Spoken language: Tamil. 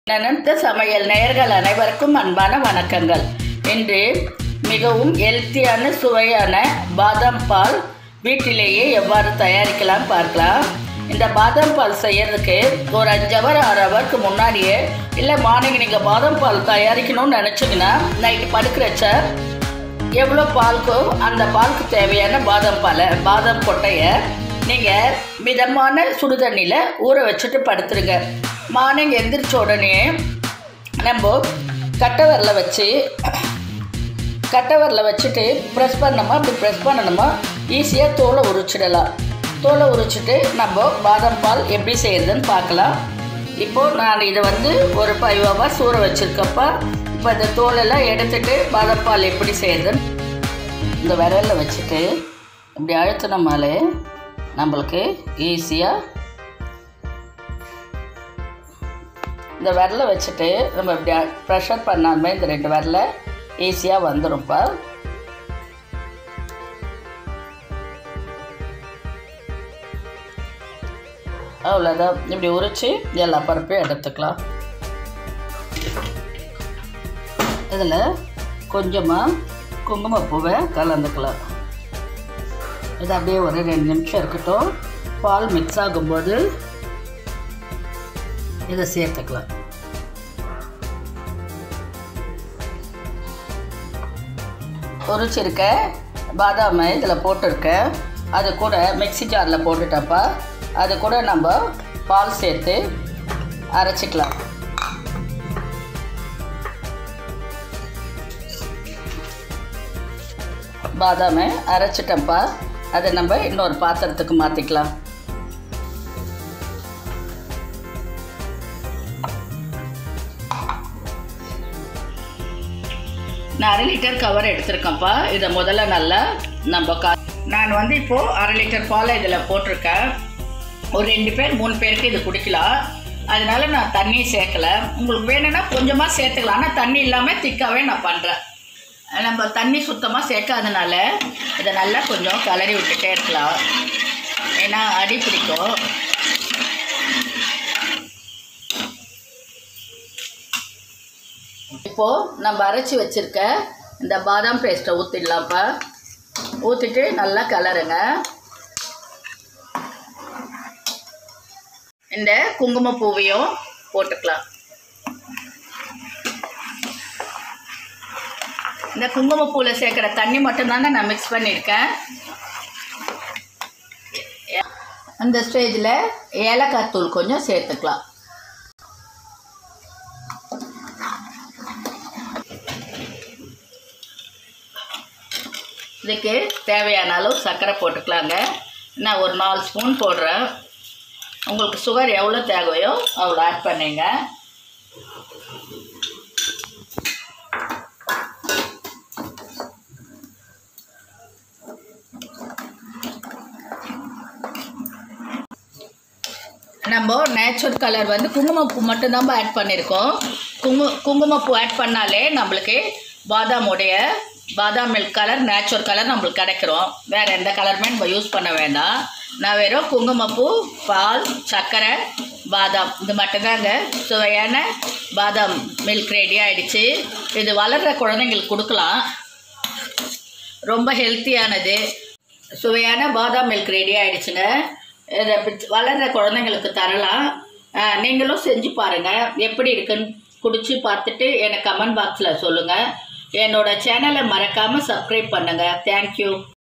நனந்த சமையல் நேயர்கள் அனைவருக்கும் அன்பான வணக்கங்கள் இன்று மிகவும் ஹெல்த்தியான சுவையான பாதாம் பால் வீட்டிலேயே எவ்வாறு தயாரிக்கலாம் பார்க்கலாம் இந்த பாதாம் பால் செய்யறதுக்கு ஒரு அஞ்சு ஹவர் ஆறு ஹவருக்கு முன்னாடியே இல்லை மார்னிங் நீங்கள் பாதாம் பால் தயாரிக்கணும்னு நினச்சிங்கன்னா நைட்டு படுக்கிறச்ச எவ்வளோ பால்க்கோ அந்த பாலுக்கு தேவையான பாதாம் பாலை பாதாம் கொட்டையை நீங்கள் மிதமான சுடுதண்ணியில் ஊற வச்சுட்டு படுத்துருங்க மார்னிங் எந்திரிச்ச உடனே நம்ம கட்டை விரல வச்சு கட்டை விரல வச்சுட்டு ப்ரெஸ் பண்ணணுமா அப்படி ப்ரெஸ் பண்ணணுமா ஈஸியாக தோலை உரிச்சிடலாம் தோலை உரிச்சிட்டு நம்ம பாதாம் பால் எப்படி செய்யறதுன்னு பார்க்கலாம் இப்போது நான் இதை வந்து ஒரு ஃபைவ் ஹவர்ஸ் ஊற வச்சுருக்கப்பா இப்போ இந்த தோலெல்லாம் எடுத்துட்டு பாதாம் பால் எப்படி செய்யறதுன்னு இந்த விரலில் வச்சுட்டு இப்படி அழுத்தினோமாலே நம்மளுக்கு ஈஸியாக இந்த விரலை வச்சுட்டு நம்ம இப்படி ப்ரெஷர் பண்ணாமே இந்த ரெண்டு விரலை ஈஸியாக வந்துடும்ப்பா அவ்வளோதான் இப்படி உரித்து எல்லா பருப்பையும் எடுத்துக்கலாம் இதில் கொஞ்சமாக குங்குமப்பூவை கலந்துக்கலாம் இது அப்படியே ஒரு ரெண்டு நிமிஷம் இருக்கட்டும் பால் மிக்ஸ் ஆகும்போது இதை சேர்த்துக்கலாம் உரிச்சிருக்க பாதாமை இதில் போட்டிருக்கேன் அது கூட மிக்ஸி ஜாரில் போட்டுட்டப்பா அது கூட நம்ம பால் சேர்த்து அரைச்சிக்கலாம் பாதாமை அரைச்சிட்டப்பா அதை நம்ம இன்னொரு பாத்திரத்துக்கு மாற்றிக்கலாம் நான் அரை லிட்டர் கவர் எடுத்திருக்கேன்ப்பா இதை முதல்ல நல்லா நம்ம கா நான் வந்து இப்போது அரை லிட்டர் பாலை இதில் போட்டிருக்கேன் ஒரு ரெண்டு பேர் மூணு பேருக்கு இது குடிக்கலாம் அதனால நான் தண்ணி சேர்க்கலை உங்களுக்கு வேணும்னா கொஞ்சமாக சேர்த்துக்கலாம் ஆனால் தண்ணி இல்லாமல் திக்காகவே நான் பண்ணுறேன் நம்ம தண்ணி சுத்தமாக சேர்க்காதனால இதை நல்லா கொஞ்சம் கிளறி விட்டுட்டே இருக்கலாம் ஏன்னா அடி பிடிக்கும் இப்போது நம்ம அரைச்சி வச்சுருக்க இந்த பாதாம் பேஸ்ட்டை ஊற்றிடலாம்ப்பா ஊற்றிட்டு நல்லா கலருங்க இந்த குங்குமப்பூவையும் போட்டுக்கலாம் இந்த குங்குமப்பூவில் சேர்க்குற தண்ணி மட்டும்தாங்க நான் மிக்ஸ் பண்ணியிருக்கேன் அந்த ஸ்டேஜில் ஏலக்காய் தூள் கொஞ்சம் சேர்த்துக்கலாம் இதுக்கு தேவையான அளவு சர்க்கரை போட்டுக்கலாங்க நான் ஒரு நாலு ஸ்பூன் போடுறேன் உங்களுக்கு சுகர் எவ்வளோ தேவையோ அவ்வளோ ஆட் பண்ணிங்க நம்ம நேச்சுரல் கலர் வந்து குங்குமப்பூ மட்டும்தான் ஆட் பண்ணியிருக்கோம் குங்கு குங்குமப்பூ ஆட் பண்ணாலே நம்மளுக்கு பாதாமுடைய பாதாம் மில்க் கலர் நேச்சுரல் கலர் நம்மளுக்கு கிடைக்கிறோம் வேறு எந்த கலருமே நம்ம யூஸ் பண்ண வேண்டாம் நான் வெறும் குங்குமப்பூ பால் சர்க்கரை பாதாம் இது மட்டும்தாங்க சுவையான பாதாம் மில்க் ரெடி ஆகிடுச்சு இது வளர்கிற குழந்தைங்களுக்கு கொடுக்கலாம் ரொம்ப ஹெல்த்தியானது சுவையான பாதாம் மில்க் ரெடி ஆகிடுச்சுங்க இதை வளர்கிற குழந்தைங்களுக்கு தரலாம் நீங்களும் செஞ்சு பாருங்கள் எப்படி இருக்குன்னு குடிச்சு பார்த்துட்டு எனக்கு கமெண்ட் பாக்ஸில் சொல்லுங்கள் என்னோடய சேனலை மறக்காமல் சப்ஸ்கிரைப் பண்ணுங்கள் தேங்க்யூ